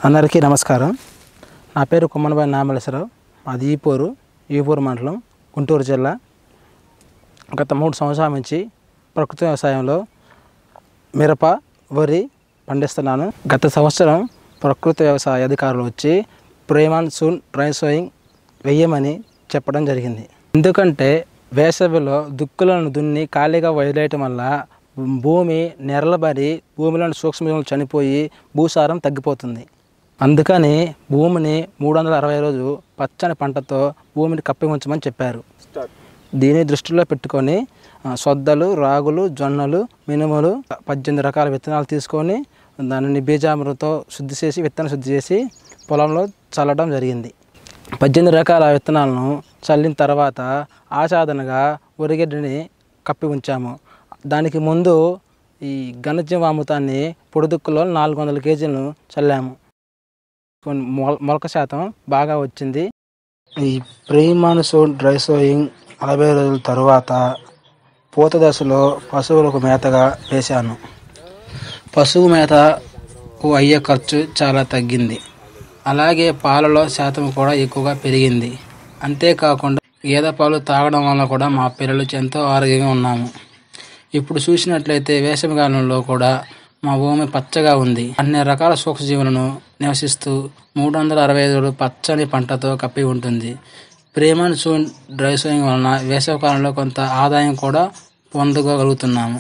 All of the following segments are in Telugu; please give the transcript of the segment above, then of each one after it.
అందరికీ నమస్కారం నా పేరు కుమ్మనబాయి నామలేశ్వరరావు మాది ఈపూరు ఈపూరు మండలం గుంటూరు జిల్లా గత మూడు సంవత్సరాల నుంచి ప్రకృతి వ్యవసాయంలో మిరప వరి పండిస్తున్నాను గత సంవత్సరం ప్రకృతి వ్యవసాయ అధికారులు వచ్చి ప్రేమాన్ సూన్ డ్రై సోయింగ్ వెయ్యమని చెప్పడం జరిగింది ఎందుకంటే వేసవిలో దుక్కులను దున్ని ఖాళీగా వదిలేయటం వల్ల భూమి నెరలబడి భూమిలోని సూక్ష్మజీవులు చనిపోయి భూసారం తగ్గిపోతుంది అందుకని భూమిని మూడు వందల అరవై రోజు పచ్చని పంటతో భూమిని కప్పి ఉంచమని చెప్పారు దీన్ని దృష్టిలో పెట్టుకొని ఆ, సొద్దలు రాగులు జొన్నలు మినుములు పద్దెనిమిది రకాల విత్తనాలు తీసుకొని దానిని బీజామృతో శుద్ధి చేసి విత్తన శుద్ధి చేసి పొలంలో చల్లడం జరిగింది పద్దెనిమిది రకాల విత్తనాలను చల్లిన తర్వాత ఆసాదనగా ఉరిగడ్డిని కప్పి ఉంచాము దానికి ముందు ఈ ఘనజీవామృతాన్ని పొడిదుక్కులో నాలుగు వందల కేజీలను చల్లాము కొన్ని మొల మొలక శాతం బాగా వచ్చింది ఈ ప్రీ మాన్సూన్ డ్రై సోయింగ్ నలభై రోజుల తరువాత పూత దశలో పశువులకు మేతగా వేశాను పశువు మేతకు అయ్యే ఖర్చు చాలా తగ్గింది అలాగే పాలలో శాతం కూడా ఎక్కువగా పెరిగింది అంతేకాకుండా గేదె పాలు తాగడం వల్ల కూడా మా పిల్లలు ఎంతో ఆరోగ్యంగా ఉన్నాము ఇప్పుడు చూసినట్లయితే వేసవికాలంలో కూడా మా భూమి పచ్చగా ఉంది అన్ని రకాల సూక్ష్మజీవులను నివసిస్తూ మూడు వందల అరవై ఐదు పచ్చని పంటతో కప్పి ఉంటుంది ప్రేమన్ సూన్ డ్రై సోయింగ్ వలన వేసవికాలంలో కొంత ఆదాయం కూడా పొందగలుగుతున్నాము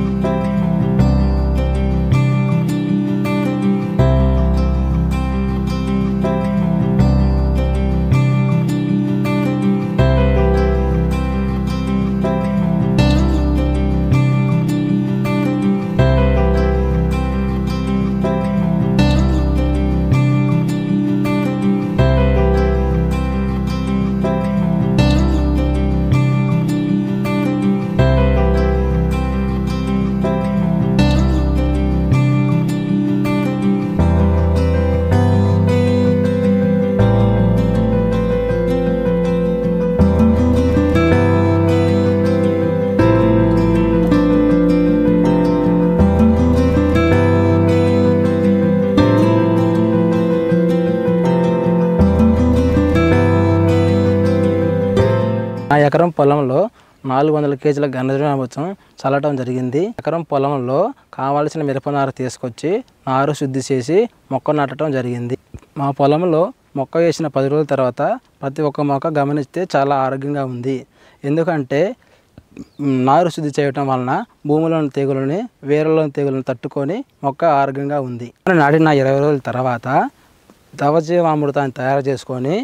నా ఎకరం పొలంలో నాలుగు వందల కేజీల ఘనజీవామృతం చల్లటం జరిగింది ఎకరం పొలంలో కావాల్సిన మిరపనార తీసుకొచ్చి నారు శుద్ధి చేసి మొక్క నాటడం జరిగింది మా పొలంలో మొక్క వేసిన పది రోజుల తర్వాత ప్రతి ఒక్క మొక్క గమనిస్తే చాలా ఆరోగ్యంగా ఉంది ఎందుకంటే మ్, నారు శుద్ధి చేయటం వలన భూమిలోని తెగులని వేరులోని తెగులను తట్టుకొని మొక్క ఆరోగ్యంగా ఉంది నాటిన ఇరవై రోజుల తర్వాత దవజీవామృతాన్ని తయారు చేసుకొని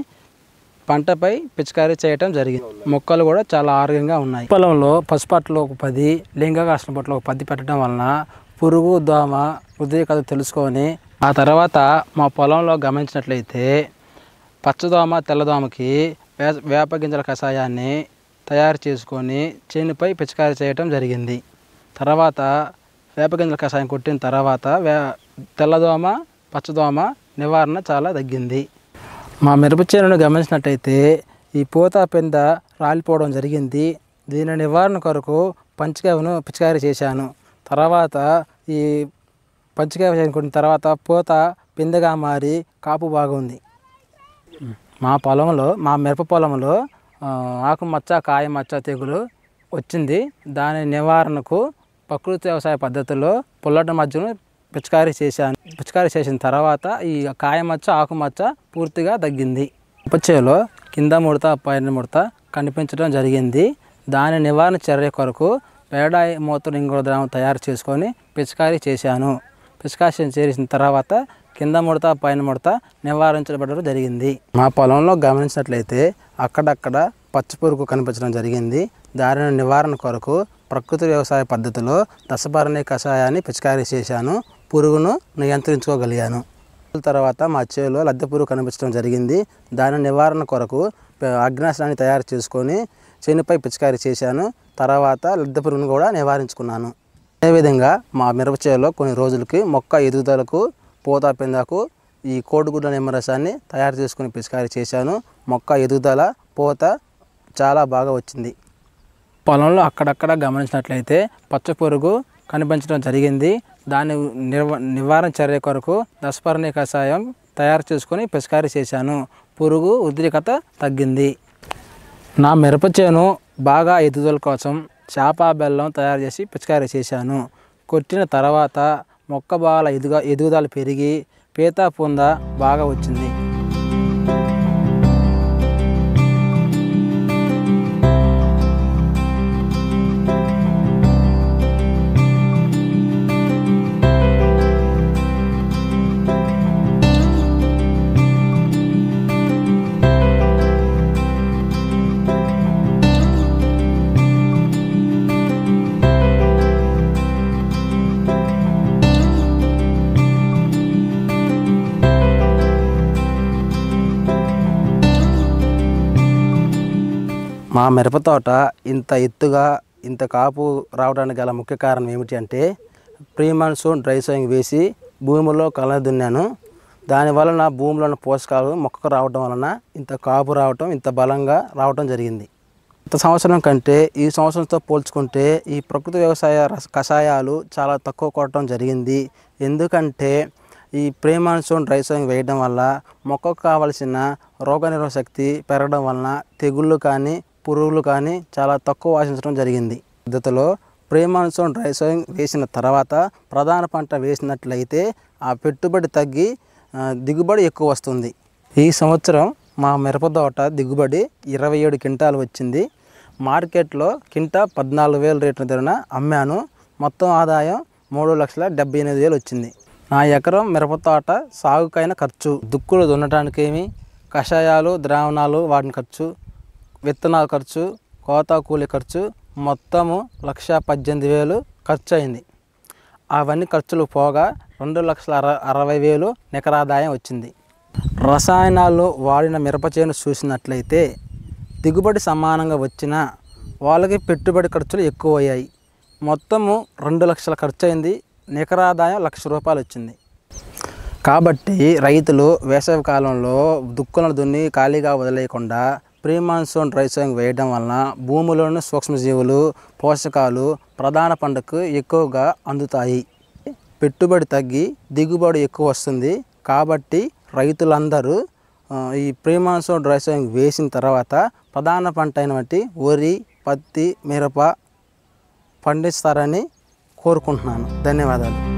పంటపై పిచికారీ చేయటం జరిగింది మొక్కలు కూడా చాలా ఆరోగ్యంగా ఉన్నాయి పొలంలో పసుపట్లు ఒక పది లింగకాసిన పట్లు ఒక పది పెట్టడం వలన పురుగు దోమ వృద్ధి కథ తెలుసుకొని ఆ తర్వాత మా పొలంలో గమనించినట్లయితే పచ్చదోమ తెల్లదోమకి వే వేప గింజల కషాయాన్ని తయారు చేసుకొని చేనుపై పిచికారీ చేయటం జరిగింది తర్వాత వేప గింజల కషాయం కొట్టిన తర్వాత వే తెల్లదోమ పచ్చదోమ నివారణ చాలా తగ్గింది మా మిరప చేనును గమనించినట్టయితే ఈ పూత పెంద రాలిపోవడం జరిగింది దీని నివారణ కొరకు పంచకాయను పిచికారీ చేశాను తర్వాత ఈ పంచకాయ చేసుకున్న తర్వాత పూత పిందగా మారి కాపు బాగుంది మా పొలంలో మా మిరప పొలంలో ఆ, ఆకు మచ్చ కాయ మచ్చ తెగులు వచ్చింది దాని నివారణకు ప్రకృతి వ్యవసాయ పద్ధతిలో పుల్లటి మధ్యను పిచికారీ చేశాను పిచికారీ చేసిన తర్వాత ఈ కాయ మచ్చ ఆకు మచ్చ పూర్తిగా తగ్గింది మిరపచేలో కింద ముడత పైన ముడత కనిపించడం జరిగింది దాని నివారణ చర్య కొరకు పేడ మూత్ర ఇంగుల ద్రావం తయారు చేసుకొని పిచికారీ చేశాను పిచికారీ చేసిన తర్వాత కింద ముడత పైన ముడత నివారించబడడం జరిగింది మా పొలంలో గమనించినట్లయితే అక్కడక్కడ పచ్చి పురుగు కనిపించడం జరిగింది దాని నివారణ కొరకు ప్రకృతి వ్యవసాయ పద్ధతిలో దశపరణి కషాయాన్ని పిచికారీ చేశాను పురుగును నియంత్రించుకోగలిగాను తర్వాత మా చేలో లద్దె పురుగు కనిపించడం జరిగింది దాని నివారణ కొరకు ప- అగ్నాశనాన్ని తయారు చేసుకొని చేనుపై పిచికారీ చేశాను తర్వాత లద్దె పురుగును కూడా నివారించుకున్నాను అదేవిధంగా మా మిరప చేలో కొన్ని రోజులకి మొక్క ఎదుగుదలకు పూత పిందకు ఈ కోడిగుడ్ల నిమ్మరసాన్ని తయారు చేసుకుని పిచికారీ చేశాను మొక్క ఎదుగుదల పూత చాలా బాగా వచ్చింది పొలంలో అక్కడక్కడ గమనించినట్లయితే పచ్చ పురుగు కనిపించడం జరిగింది దాని నిర్వ నివారణ చర్య కొరకు దశపర్ణి కషాయం తయారు చేసుకొని పిచికారీ చేశాను పురుగు ఉద్రికత తగ్గింది నా మిరప చేను బాగా ఎదుగుదల కోసం చేప బెల్లం తయారు చేసి పిచికారీ చేశాను కొట్టిన తర్వాత మొక్క బాగా ఎదుగ ఎదుగుదల పెరిగి పీత పొంద బాగా వచ్చింది మా మిరప తోట ఇంత ఎత్తుగా ఇంత కాపు రావడానికి గల ముఖ్య కారణం ఏమిటి అంటే ప్రీ మాన్సూన్ డ్రై సోయింగ్ వేసి భూమిలో కళ్ళ దున్నాను దానివలన భూమిలోని పోషకాలు మొక్కకు రావడం వలన ఇంత కాపు రావటం ఇంత బలంగా రావటం జరిగింది గత సంవత్సరం కంటే ఈ సంవత్సరంతో పోల్చుకుంటే ఈ ప్రకృతి వ్యవసాయ రస కషాయాలు చాలా తక్కువ కొట్టడం జరిగింది ఎందుకంటే ఈ ప్రేమాన్సోన్ డ్రై సోయింగ్ వేయడం వల్ల మొక్కకు కావలసిన రోగనిరోధక శక్తి పెరగడం వలన తెగుళ్ళు కానీ పురుగులు కానీ చాలా తక్కువ ఆశించడం జరిగింది పద్ధతిలో ప్రేమాన్సోన్ డ్రై సోయింగ్ వేసిన తర్వాత ప్రధాన పంట వేసినట్లయితే ఆ పెట్టుబడి తగ్గి ఆ, దిగుబడి ఎక్కువ వస్తుంది ఈ సంవత్సరం మా మిరప తోట దిగుబడి ఇరవై ఏడు క్వింటాలు వచ్చింది మార్కెట్లో కింటా పద్నాలుగు వేల రేట్ల ధరన అమ్మాను మొత్తం ఆదాయం మూడు లక్షల డెబ్బై ఎనిమిది వేలు వచ్చింది నా ఎకరం మిరప తోట సాగుకైన ఖర్చు దుక్కులు దున్నటానికి ఏమి కషాయాలు ద్రావణాలు వాటిని ఖర్చు విత్తనాల ఖర్చు కోత కూలి ఖర్చు మొత్తము లక్ష పద్దెనిమిది వేలు ఖర్చు అయింది అవన్నీ ఖర్చులు పోగా రెండు లక్షల అర అరవై వేలు నికరాదాయం వచ్చింది రసాయనాలు వాడిన మిరప చేను చూసినట్లయితే దిగుబడి సమానంగా వచ్చినా వాళ్ళకి పెట్టుబడి ఖర్చులు ఎక్కువ అయ్యాయి మొత్తము రెండు లక్షల ఖర్చు అయింది నికరాదాయం లక్ష రూపాయలు వచ్చింది కాబట్టి రైతులు వేసవి కాలంలో దుక్కులను దున్ని ఖాళీగా వదిలేయకుండా ప్రీ మాన్సూన్ డ్రై సోయింగ్ వేయడం వలన భూమిలోని సూక్ష్మజీవులు పోషకాలు ప్రధాన పంటకు ఎక్కువగా అందుతాయి పెట్టుబడి తగ్గి దిగుబడి ఎక్కువ వస్తుంది కాబట్టి రైతులందరూ ఆ, ఈ ప్రీ మాన్సూన్ డ్రై సోయింగ్ వేసిన తర్వాత ప్రధాన పంట అయినటువంటి వరి పత్తి మిరప పండిస్తారని కోరుకుంటున్నాను ధన్యవాదాలు